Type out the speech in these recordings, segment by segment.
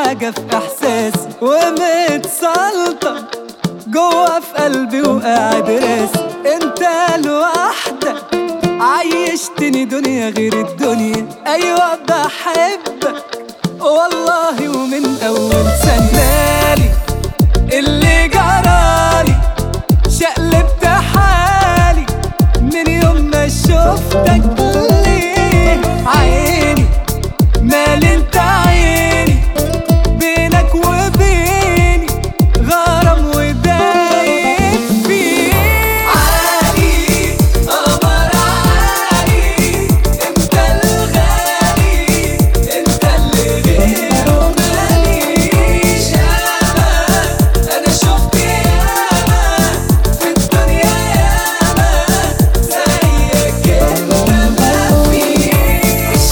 حاجة في إحساسي ومتسلطن جوا في قلبي وقاعد راسي انت لوحدك عيشتني دنيا غير الدنيا ايوه بحبك والله ومن اول سنالي اللي جرالي شقلبت حالي من يوم ما شفتك ليه عيني مال انت عيني بينك وبيني غرام ودايب فيه عالي قمر عالي انت الغالي انت اللي غيره ماليش انا انا شفت ياما في الدنيا ياما زيك انت مفيش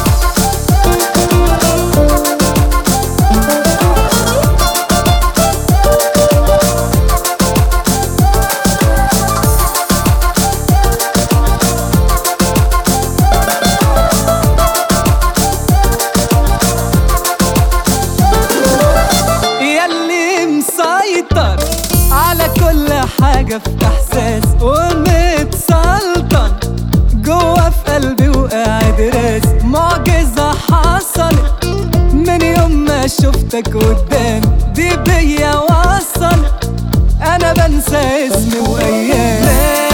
ياللي مسيطر على كل حاجة في إحساس ومتسلطن جوا في قلبي وقاعد راسي معجزة حصلت من يوم ما شفتك قدامي دي بيا وصلت أنا بنسى اسمي وأيامي